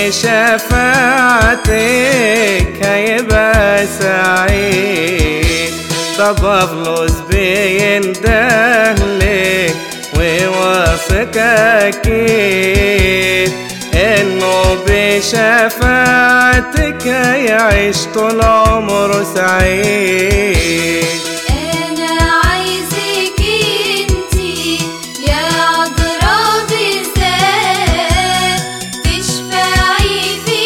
بشفاعتك هيبقى سعيد ده بابلوس بيندهلك وواثق أكيد إنه بشفاعتك هيعيش طول عمره سعيد أنا عايزك انتي يا عذراء بالذات تشفعي في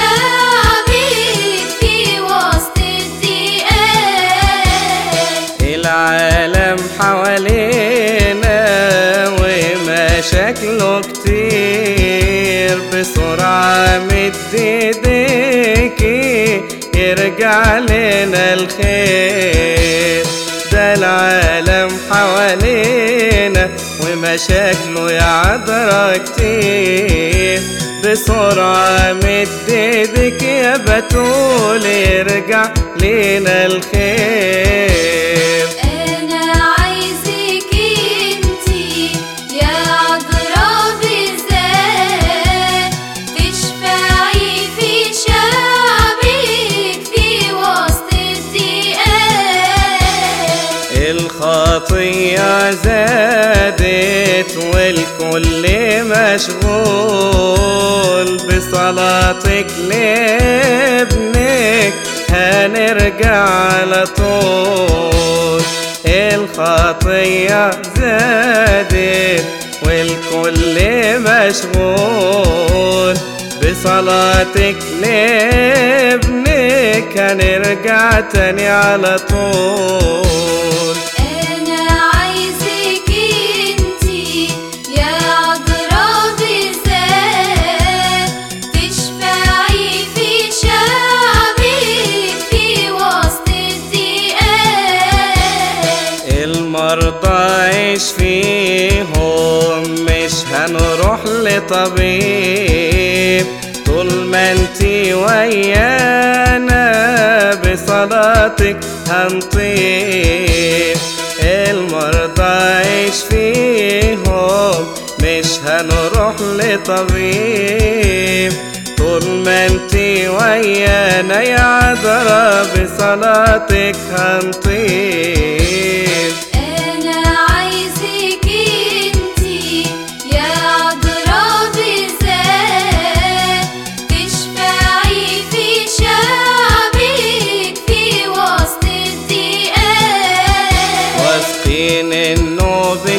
شعبك في وسط الضيقات العالم حوالينا ومشاكله كتير بسرعة مد ايديكي يرجع لنا الخير ده العالم حوالينا ومشاكله يا عذرا كتير بسرعة مد ايدك يا بتول يرجع لنا الخير أنا عايزك انتي يا عذراء بالذات تشفعي في شعبك في وسط الضيقات الخطية زادت والكل مشغول بصلاتك لابنك هنرجع على طول الخطية زادت والكل مشغول بصلاتك لابنك هنرجع تاني على طول أنا عايزك انتي يا عذراء بالذات تشفعي في شعبك في وسط الضيقات المرضى يشفيهم مش هنروح لطبيب طول ما انتي ويانا بصلاتك هنطيب المرضى يشفيهم مش هنروح لطبيب طول ما انتي ويانا يا عذرا بصلاتك هنطيب أنا عايزك انتي يا عذراء بالذات تشفعي في شعبك في وسط الضيقات واثقين انه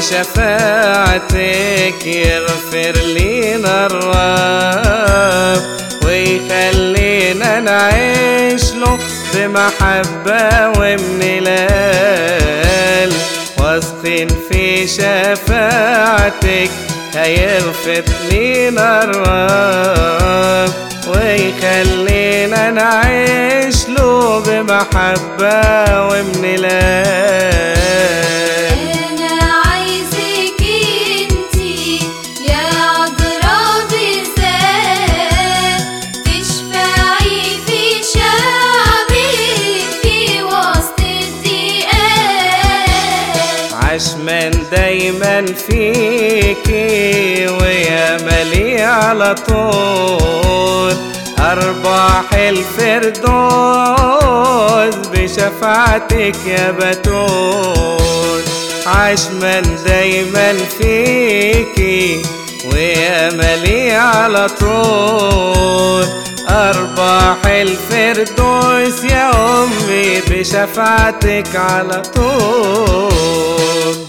بشفاعتك يغفر لينا الرب ويخلينا نعيش له بمحبة وامتلال واثقين في شفاعتك هيغفر لينا الرب ويخلينا نعيش له بمحبة وامتلال أنا عايزك انتي يا عذراء بالذات تشفعي في شعبك في وسط الضيقات عشمان دايما فيكي ويا ملي على طول أرباح الفردوس بشفاعتك يا بتول عشمان دايما فيكي ويا ملي على طول أرباح الفردوس يا أمي بشفاعتك على طول